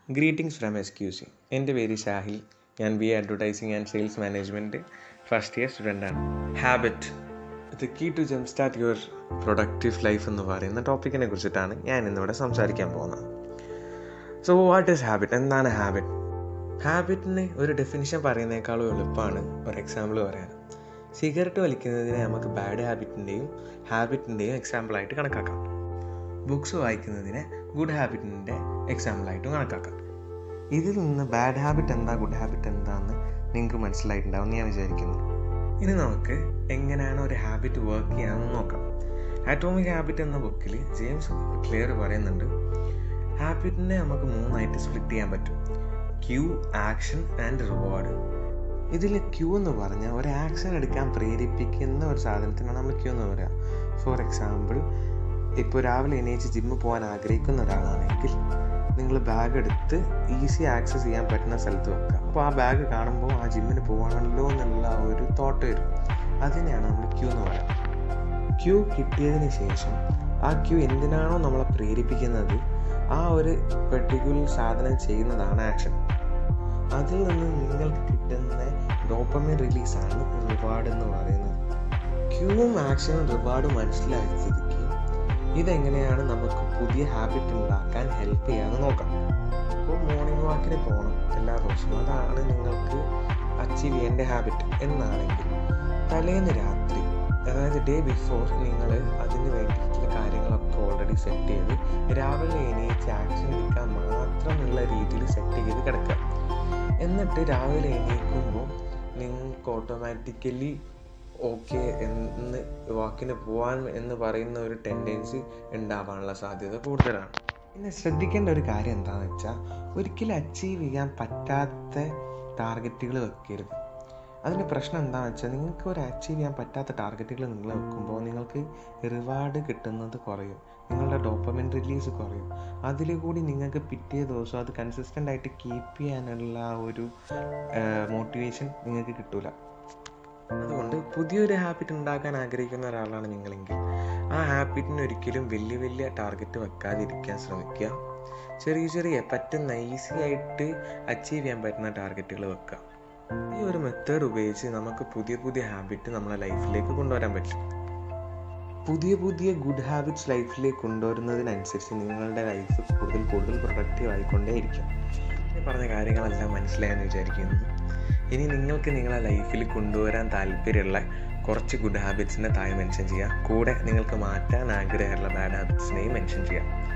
greetings from S Q C എൻ്റെ പേര് ഷാഹിൽ ഞാൻ B A advertising and sales management first year സ്റ്റുഡൻ്റാണ് habit the key to jump start your productive life എന്ന് പറയുന്ന ടോപ്പിക്കിനെ കുറിച്ചിട്ടാണ് ഞാൻ ഇന്നിവിടെ സംസാരിക്കാൻ പോകുന്നത് സോ വാട്ട് ഈസ് ഹാബിറ്റ് എന്താണ് ഹാബിറ്റ് ഹാബിറ്റിന് ഒരു ഡെഫിനിഷൻ പറയുന്നേക്കാളും എളുപ്പമാണ് ഒരു എക്സാമ്പിൾ പറയാൻ സിഗരറ്റ് വലിക്കുന്നതിനെ നമുക്ക് ബാഡ് ഹാബിറ്റിൻ്റെയും ഹാബിറ്റിൻ്റെയും എക്സാമ്പിളായിട്ട് കണക്കാക്കാം ബുക്സ് വായിക്കുന്നതിനെ ഗുഡ് ഹാബിറ്റിൻ്റെ എക്സാമ്പിളായിട്ടും കണക്കാക്കാം ഇതിൽ നിന്ന് ബാഡ് ഹാബിറ്റ് എന്താ ഗുഡ് ഹാബിറ്റ് എന്താന്ന് നിങ്ങൾക്ക് മനസ്സിലായിട്ടുണ്ടാവും എന്ന് ഞാൻ വിചാരിക്കുന്നു ഇനി നമുക്ക് എങ്ങനെയാണ് ഒരു ഹാബിറ്റ് വർക്ക് ചെയ്യാമെന്ന് നോക്കാം ആറ്റോമിക് ഹാബിറ്റ് എന്ന ബുക്കിൽ ജെയിംസ് ക്ലിയർ പറയുന്നുണ്ട് ഹാബിറ്റിനെ നമുക്ക് മൂന്നായിട്ട് സ്പ്ലിറ്റ് ചെയ്യാൻ പറ്റും ക്യൂ ആക്ഷൻ ആൻഡ് റിവാർഡ് ഇതിൽ ക്യൂ എന്ന് പറഞ്ഞാൽ ഒരു ആക്ഷൻ എടുക്കാൻ പ്രേരിപ്പിക്കുന്ന ഒരു സാധനത്തിനാണ് നമ്മൾ ക്യൂ എന്ന് പറയുക ഫോർ എക്സാമ്പിൾ ഇപ്പോൾ രാവിലെ എണീച്ച് ജിമ്മിൽ പോകാൻ ആഗ്രഹിക്കുന്ന ഒരാളാണെങ്കിൽ നിങ്ങൾ ബാഗ് എടുത്ത് ഈസി ആക്സസ് ചെയ്യാൻ പറ്റുന്ന സ്ഥലത്ത് വെക്കുക അപ്പോൾ ആ ബാഗ് കാണുമ്പോൾ ആ ജിമ്മിന് പോകണമല്ലോ എന്നുള്ള ഒരു തോട്ട് വരും അതിനെയാണ് നമ്മൾ ക്യൂ എന്ന് പറയുക ക്യൂ കിട്ടിയതിന് ശേഷം ആ ക്യൂ എന്തിനാണോ നമ്മളെ പ്രേരിപ്പിക്കുന്നത് ആ ഒരു പെർട്ടിക്കുലർ സാധനം ചെയ്യുന്നതാണ് ആക്ഷൻ അതിൽ നിന്ന് നിങ്ങൾക്ക് കിട്ടുന്ന ഡോപ്പമിൻ റിലീസാണ് റിവാർഡ് എന്ന് പറയുന്നത് ക്യൂവും ആക്ഷനും റിവാർഡും മനസ്സിലായ സ്ഥിതിക്ക് ഇതെങ്ങനെയാണ് നമുക്ക് പുതിയ ഹാബിറ്റ് ഉണ്ടാക്കാൻ ഹെൽപ്പ് ചെയ്യാമെന്ന് നോക്കാം ഇപ്പോൾ മോർണിംഗ് വാക്കിന് പോകണം എല്ലാ ദിവസവും അതാണ് നിങ്ങൾക്ക് അച്ചീവ് ചെയ്യേണ്ട ഹാബിറ്റ് എന്നാണെങ്കിൽ തലേന്ന് രാത്രി അതായത് ഡേ ബിഫോർ നിങ്ങൾ അതിന് വേണ്ടിയിട്ടുള്ള കാര്യങ്ങളൊക്കെ ഓൾറെഡി സെറ്റ് ചെയ്ത് രാവിലെ എണീച്ച് ആക്ഷൻ എടുക്കാൻ മാത്രമുള്ള രീതിയിൽ സെറ്റ് ചെയ്ത് കിടക്കുക എന്നിട്ട് രാവിലെ എണീക്കുമ്പോൾ നിങ്ങൾക്ക് ഓട്ടോമാറ്റിക്കലി ഓക്കെ എന്ന് വാക്കിന് പോകാൻ എന്ന് പറയുന്ന ഒരു ടെൻഡൻസി ഉണ്ടാവാനുള്ള സാധ്യത കൂടുതലാണ് പിന്നെ ശ്രദ്ധിക്കേണ്ട ഒരു കാര്യം എന്താണെന്ന് വെച്ചാൽ ഒരിക്കലും അച്ചീവ് ചെയ്യാൻ പറ്റാത്ത ടാർഗറ്റുകൾ വെക്കരുത് അതിൻ്റെ പ്രശ്നം എന്താണെന്ന് വെച്ചാൽ നിങ്ങൾക്ക് ഒരു അച്ചീവ് ചെയ്യാൻ പറ്റാത്ത ടാർഗറ്റുകൾ നിങ്ങൾ വെക്കുമ്പോൾ നിങ്ങൾക്ക് റിവാർഡ് കിട്ടുന്നത് കുറയും നിങ്ങളുടെ ഡോപ്പമിൻ റിലീസ് കുറയും അതിൽ കൂടി നിങ്ങൾക്ക് പിറ്റേ ദിവസം അത് കൺസിസ്റ്റൻ്റ് ആയിട്ട് കീപ്പ് ചെയ്യാനുള്ള ഒരു മോട്ടിവേഷൻ നിങ്ങൾക്ക് കിട്ടില്ല അതുകൊണ്ട് പുതിയൊരു ഹാബിറ്റ് ഉണ്ടാക്കാൻ ആഗ്രഹിക്കുന്ന ഒരാളാണ് നിങ്ങളെങ്കിൽ ആ ഹാബിറ്റിന് ഒരിക്കലും വലിയ വലിയ ടാർഗറ്റ് വെക്കാതിരിക്കാൻ ശ്രമിക്കുക ചെറിയ ചെറിയ പറ്റുന്ന ഈസി ആയിട്ട് അച്ചീവ് ചെയ്യാൻ പറ്റുന്ന ടാർഗറ്റുകൾ വെക്കുക ഈ ഒരു മെത്തേഡ് ഉപയോഗിച്ച് നമുക്ക് പുതിയ പുതിയ ഹാബിറ്റ് നമ്മളെ ലൈഫിലേക്ക് കൊണ്ടുവരാൻ പറ്റും പുതിയ പുതിയ ഗുഡ് ഹാബിറ്റ്സ് ലൈഫിലേക്ക് കൊണ്ടുവരുന്നതിനനുസരിച്ച് നിങ്ങളുടെ ലൈഫ് കൂടുതൽ കൂടുതൽ പ്രൊഡക്റ്റീവ് ആയിക്കൊണ്ടേയിരിക്കും ഈ പറഞ്ഞ കാര്യങ്ങളെല്ലാം മനസ്സിലായെന്ന് വിചാരിക്കുന്നു ഇനി നിങ്ങൾക്ക് നിങ്ങളെ ലൈഫിൽ കൊണ്ടുവരാൻ താല്പര്യമുള്ള കുറച്ച് ഗുഡ് ഹാബിറ്റ്സിനെ താഴെ മെൻഷൻ ചെയ്യുക കൂടെ നിങ്ങൾക്ക് മാറ്റാൻ ആഗ്രഹമുള്ള ബാഡ് ഹാബിറ്റ്സിനെയും മെൻഷൻ ചെയ്യാം